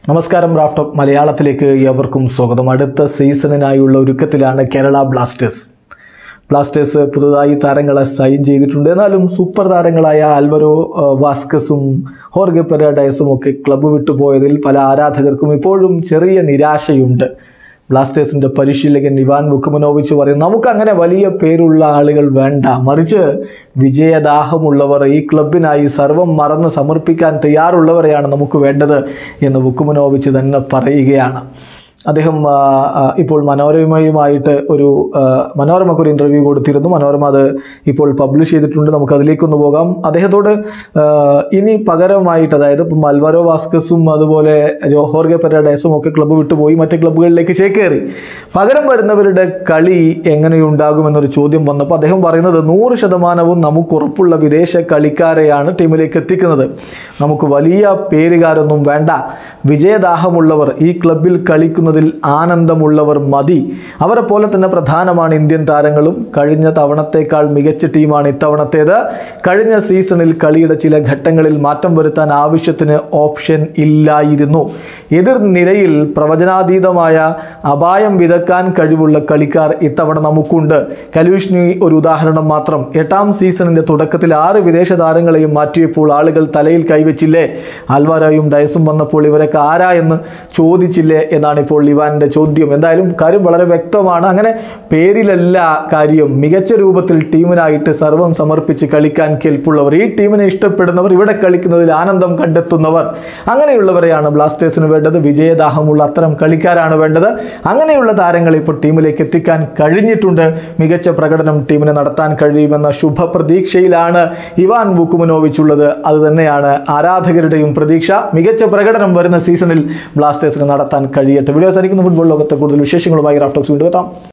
നമസ്കാരം raft of മലയാളത്തിലേക്ക് എവർക്കും സ്വാഗതം അടുത്ത സീസണിനായുള്ള ഒരുക്കത്തിലാണ് കേരള ബ്ലാസ്റ്റേഴ്സ് ബ്ലാസ്റ്റേഴ്സ് പുതുതായി താരങ്ങളെ സൈൻ ചെയ്തിട്ടുണ്ട് എന്നാലും സൂപ്പർ താരങ്ങളായ ആൽവരോ ആ, വാസ്കസും ഹോർഗെ പെരാഡയസും ഒക്കെ ക്ലബ്ബ് വിട്ടുപോയതിൽ പല ആരാധകർക്കും ഇപ്പോഴും ചെറിയ നിരാശയുണ്ട് ബ്ലാസ്റ്റേഴ്സിന്റെ പരിശീലകൻ ഇവാൻ വുക്കുമനോവിച്ച് പറയും നമുക്ക് അങ്ങനെ വലിയ പേരുള്ള ആളുകൾ വേണ്ട മറിച്ച് വിജയദാഹമുള്ളവർ ഈ ക്ലബിനായി സർവം മറന്ന് സമർപ്പിക്കാൻ തയ്യാറുള്ളവരെയാണ് നമുക്ക് വേണ്ടത് എന്ന് വുക്കുമനോവിച്ച് തന്നെ പറയുകയാണ് അദ്ദേഹം ആ, ആ, ഇപ്പോൾ മനോരമയുമായിട്ട് ഒരു ആ, മനോരമക്ക് ഒരു ഇൻ്റർവ്യൂ കൊടുത്തിരുന്നു മനോരമ അത് ഇപ്പോൾ പബ്ലിഷ് ചെയ്തിട്ടുണ്ട് നമുക്ക് അതിലേക്കൊന്ന് പോകാം അദ്ദേഹത്തോട് ആ, ഇനി പകരമായിട്ട് അതായത് ഇപ്പം അൽവാരോ വാസ്കസും അതുപോലെ ജോഹോർഗെ പെരാഡേസും ഒക്കെ ക്ലബ്ബ് വിട്ടുപോയി മറ്റ് ക്ലബ്ബുകളിലേക്ക് ചേക്കേറി പകരം വരുന്നവരുടെ കളി എങ്ങനെയുണ്ടാകുമെന്നൊരു ചോദ്യം വന്നപ്പോൾ അദ്ദേഹം പറയുന്നത് നൂറ് ശതമാനവും നമുക്ക് ഉറപ്പുള്ള വിദേശ കളിക്കാരെയാണ് ടീമിലേക്ക് എത്തിക്കുന്നത് നമുക്ക് വലിയ പേരുകാരൊന്നും വേണ്ട വിജയദാഹമുള്ളവർ ഈ ക്ലബിൽ കളിക്കുന്നതിൽ ആനന്ദമുള്ളവർ മതി അവരെ പോലെ തന്നെ പ്രധാനമാണ് ഇന്ത്യൻ താരങ്ങളും കഴിഞ്ഞ തവണത്തേക്കാൾ മികച്ച ടീമാണ് ഇത്തവണത്തേത് കഴിഞ്ഞ സീസണിൽ കളിയുടെ ചില ഘട്ടങ്ങളിൽ മാറ്റം വരുത്താൻ ആവശ്യത്തിന് ഓപ്ഷൻ ഇല്ലായിരുന്നു എതിർ നിരയിൽ പ്രവചനാതീതമായ അപായം വിതക്കാൻ കഴിവുള്ള കളിക്കാർ ഇത്തവണ നമുക്കുണ്ട് കലുഷ്ണി ഒരു ഉദാഹരണം മാത്രം എട്ടാം സീസണിന്റെ തുടക്കത്തിൽ ആറ് വിദേശ താരങ്ങളെയും മാറ്റിയപ്പോൾ ആളുകൾ തലയിൽ കൈവച്ചില്ലേ ആൽവാരായും ഡയസും വന്നപ്പോൾ ഇവരൊക്കെ ആരാ എന്ന് ചോദിച്ചില്ലേ എന്നാണ് ഇപ്പോൾ ലിവാന്റെ ചോദ്യം എന്തായാലും കാര്യം വളരെ വ്യക്തമാണ് അങ്ങനെ പേരിലല്ല കാര്യം മികച്ച രൂപത്തിൽ ടീമിനായിട്ട് സർവം സമർപ്പിച്ച് കളിക്കാൻ കെൽപ്പുള്ളവർ ഈ ടീമിനെ ഇഷ്ടപ്പെടുന്നവർ ഇവിടെ കളിക്കുന്നതിൽ ആനന്ദം കണ്ടെത്തുന്നവർ അങ്ങനെയുള്ളവരെയാണ് ബ്ലാസ്റ്റേഴ്സിന് വേണ്ടത് വിജയദാഹമുള്ള അത്തരം കളിക്കാരാണ് വേണ്ടത് അങ്ങനെയുള്ള താരങ്ങളെ ഇപ്പോൾ ടീമിലേക്ക് എത്തിക്കാൻ കഴിഞ്ഞിട്ടുണ്ട് മികച്ച പ്രകടനം ടീമിന് നടത്താൻ കഴിയുമെന്ന ശുഭപ്രതീക്ഷയിലാണ് ഇവാൻ ബുക്കുമനോവിച്ച് ഉള്ളത് അത് തന്നെയാണ് ആരാധകരുടെയും പ്രതീക്ഷ മികച്ച പ്രകടനം വരുന്ന സീസണിൽ ബ്ലാസ്റ്റേഴ്സിന് നടത്താൻ കഴിയട്ടെ വീഡിയോ സാധിക്കുന്ന ഫുട്ബോൾ ലോകത്തെ കൂടുതൽ വിശേഷങ്ങളുമായി റാഫ്റ്റോക്സ് വീണ്ടും എത്താം